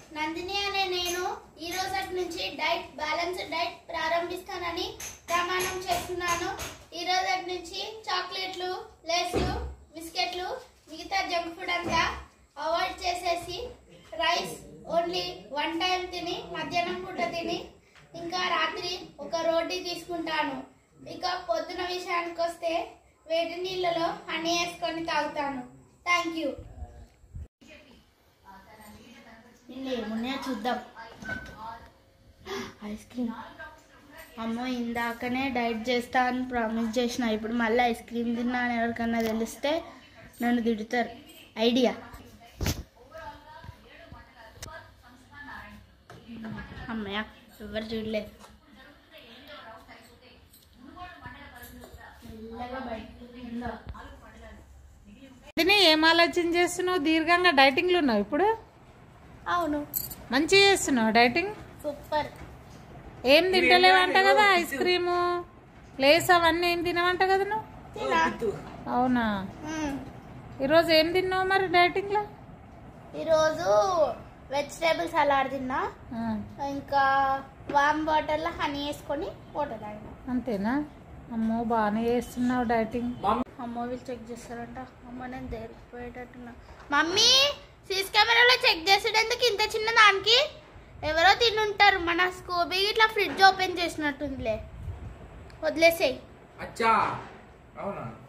నందిని అనే నేను ఈ రోజటి నుంచి డైట్ బ్యాలెన్స్ డైట్ ప్రారంభిస్తానని ప్రమాణం చేస్తున్నాను ఈ రోజటి నుంచి చాక్లెట్లు లేస్లు బిస్కెట్లు మిగతా జంక్ ఫుడ్ అంతా అవాయిడ్ చేసేసి రైస్ ఓన్లీ వన్ టైం తిని మధ్యాహ్నం పూట తిని ఇంకా రాత్రి ఒక రోటీ తీసుకుంటాను ఇక పొద్దున విషయానికి వస్తే వేడి నీళ్ళలో హనీ వేసుకొని తాగుతాను థ్యాంక్ యూ ఇల్లు ఏమున్నాయో చూద్దాం ఐస్ క్రీమ్ అమ్మో ఇందాకనే డైట్ చేస్తా అని ప్రామిస్ చేసిన ఇప్పుడు మళ్ళీ ఐస్ క్రీమ్ తిన్నా అని ఎవరికన్నా తెలిస్తే నన్ను తిడతారు ఐడియా అమ్మయ్య ఎవరు చూడలేదు మెల్లగా బయటికి వెళ్దాం. నందిని ఏం ఆలోచన చేస్తున్నావు దీర్ఘంగా డైటింగ్లో ఉన్నావు ఇప్పుడు అవును మంచిగా చేస్తున్నావు డైటింగ్ సూపర్ ఏం తింటలేవంట కదా ఐస్ క్రీము లేస్ అవన్నీ ఏం తినవంట కదా నువ్వు తినా అవునా మ్మ్. ఈరోజు ఏం తిన్నావు మరి డైటింగ్లో ఈరోజు వెజిటేబుల్ సలాడ్ తిన్నా ఇంకా వామ్ వాటర్లో హనీ వేసుకొని వాటర్ తాగినా అంతేనా అమ్మో బాగానే చేస్తున్నావు డైటింగ్ అమ్మ వీళ్ళు చెక్ చేస్తారంట అమ్మ నేను దేరిపోయేటట్టున్నా మమ్మీ సీసీ కెమెరాలో చెక్ చేసేటందుకు ఇంత చిన్న దానికి ఎవరో తినుంటారు మన స్కూబీ ఇట్లా ఫ్రిడ్జ్ ఓపెన్ చేసినట్టుందిలే వదిలేసేయి అచ్చా అవునా